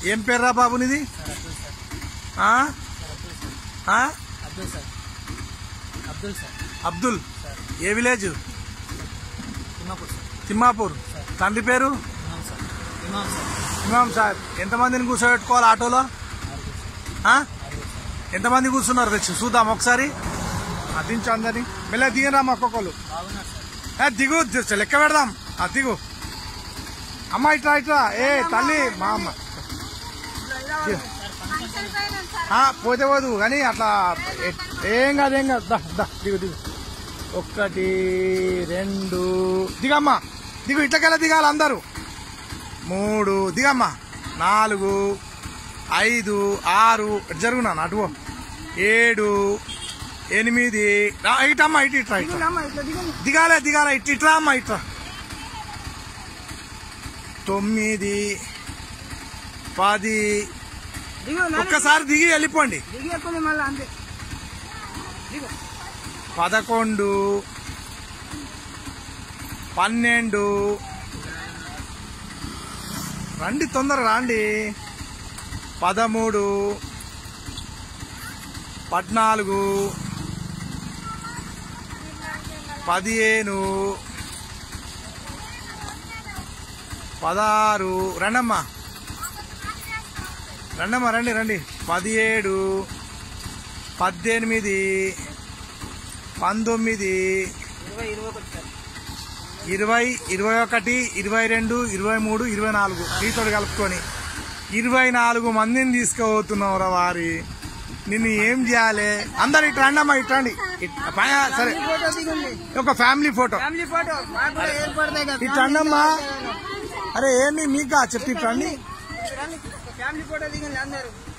ఏం పేర్రా బాబు నీది sir Abdul sir ఆ? Abdul sir Abdul sir Abdul sir Abdul sir ఏ విలేజ్ తిమ్మాపూర్ సార్ తిమ్మాపూర్ తండ్రి పేరు ఇమాం సార్ ఇమాం సార్ ఇమాం సాహెబ్ ఎంతమందిని కూర్చోబెట్టుకోవాలి ఆటోలో ఆరుగురు సార్ ఆ? ఆరుగురు సార్ ఎంతమంది కూర్చున్నారు తెచ్చి చూద్దాం ఒకసారి ఆ, దించు అందరిని మెల్ల దిగరా మా ఒక్కొక్కరు బాగున్నారు సార్ ఏ దిగు ది- లెక్క పెడదాం ఆ దిగు అమ్మ ఇట్రా ఇట్రా ఏ తల్లి మా అమ్మ దిగు. ఆ, పోతే పోదు కానీ అట్లా ఎ- ఏం కాదు ఏం కాదు దా, దా, దిగు దిగు ఒకటి రెండు దిగమ్మా దిగు ఇట్లకెళ్ళ దిగాలి అందరూ మూడు దిగమ్మా నాలుగు ఐదు ఆరు ఇటు జరుగునా అటు పో. ఏడు ఎనిమిది రా, ఇటమ్మా ఇటు ఇట్రా ఇట్రా దిగాలే దిగాలే ఇట్ ఇట్రా అమ్మా ఇట్రా తొమ్మిది పది ఒక్కసారి దిగి వెళ్ళిపోండి మళ్ళీ అంతే పదకొండు పన్నెండు రండి తొందరగా రండి పదమూడు పద్నాలుగు పదిహేను పదహారు రండమ్మా రండమ్మా రండి రండి పదిహేడు పద్దెనిమిది పంతొమ్మిది ఇరవై ఇరవై ఒకటి సార్ ఇరవై ఇరవై ఒకటి ఇరవై రెండు ఇరవై మూడు ఇరవై నాలుగు నీతోటి కలుపుకొని ఇరవై నాలుగు మందిని తీసుకుపోతున్నావురా వారి నిన్ను ఏం చేయాలి అందరు ఇటు రండి అమ్మా ఇటు రండి ఇట్- పై- సరే ఫోటో దిగండి ఒక ఫ్యామిలీ ఫోటో ఫ్యామిలీ ఫోటో మాకు కూడా ఏర్పడతాయి కదా ఇటు రండి అమ్మా అరే ఏంటి మీకా చెప్పి ఇటు రండి ఫ్యామిలీ ఫోటో దిగండి అందరూ